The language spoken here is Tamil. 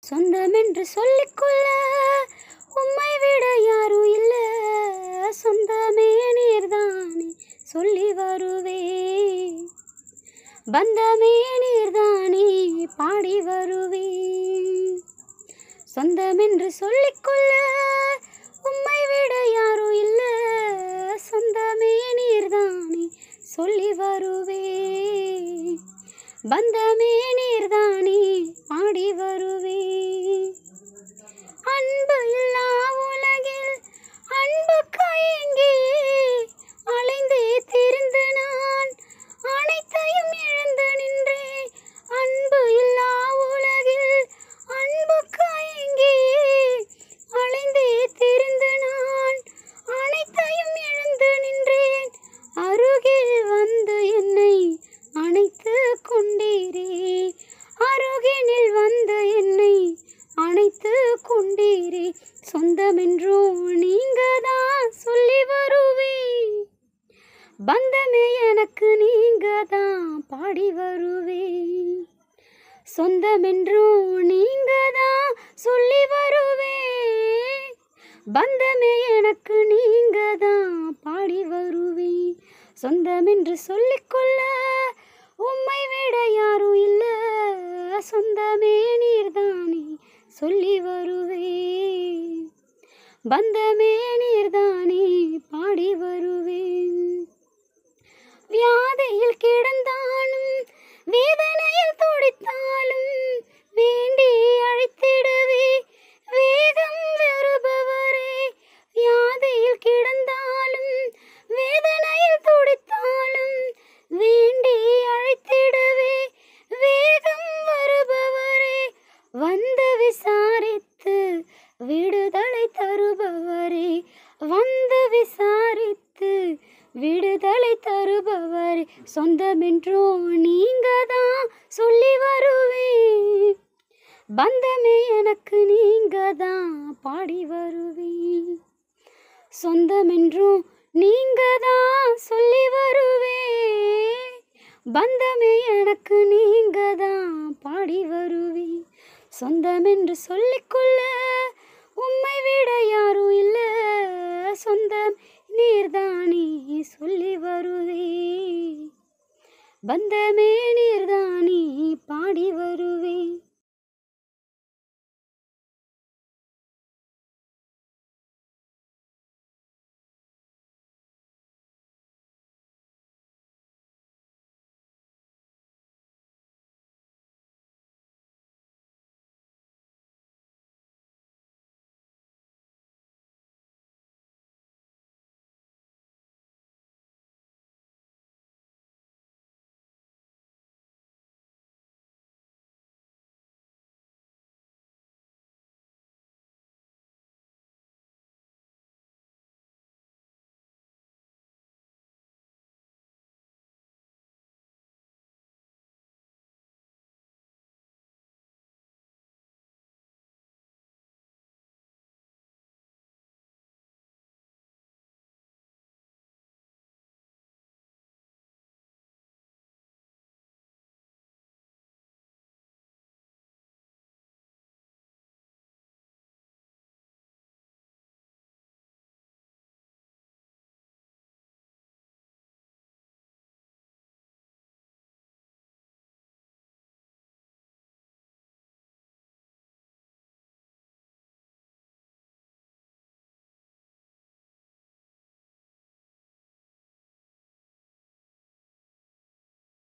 சொந்தமென்று சொல்லிக்கொள்ள உம்மை விட யாரும் இல்லை சொந்தமே நீர்தானே சொல்லி வருவே பந்தமே நீர்தானே பாடி வருவே சொந்தமென்று சொல்லிக்கொள்ள உம்மை விட யாரும் இல்லை சொந்தமே நீர்தானே சொல்லி வருவே பந்தமே நீர்தானே பாடி வருவே அன்பு இல்லா உலகில் அன்பு கையெங்கே அலைந்தே திரிந்து நான் அனைத்தையும் இழந்து நின்றேன் அன்பு இல்லா உலகில் அன்பு கையெங்கே அலைந்தே திரிந்து நான் அனைத்தையும் இழந்து நின்றேன் அருகில் வந்து என்னை அணைத்து கொண்டீரே அருகினில் வந்து என்னை அணைத்து கொண்டீரே சொந்தமென்றோ நீங்க தான் சொல்லி வருவே பந்தமே எனக்கு நீங்க தான் பாடி வருவே சொந்தமென்றோ நீங்க தான் சொல்லி வருவே பந்தமே எனக்கு நீங்க தான் பாடி வருவே சொந்தமென்று சொல்லிக்கொள்ள உம்மை விட யாரும் இல்லை சொந்தமே நீர்தானே சொல்லி வருவே பந்தமே நீர்தானே பாடி வருவேன் வியாதையில் கிடந்தாலும் வேதனையில் துடித்தாலும் வேண்டி அழைத்திடவே வேகம் வருபவரே வியாதையில் கிடந்தாலும் வேதனையில் துடித்தாலும் வேண்டி அழைத்திடவே வேகம் வருபவரே வந்து விசாரித்து விடுதலை தருபவரே வந்து விசாரித்து விடுதலை தருபவரே சொந்தமென்றோ நீங்க தான் சொல்லி வருவே பந்தமே எனக்கு நீங்க தான் பாடி வருவே சொந்தமென்றோ நீங்க தான் சொல்லி வருவே பந்தமே எனக்கு நீங்க தான் பாடி வருவே சொந்தமென்று சொல்லிக்கொள்ள உம்மை விட யாரும் இல்லை சொந்தம் நீர்தானே சொல்லி வருவே பந்தமே நீர்தானே பாடி வருவே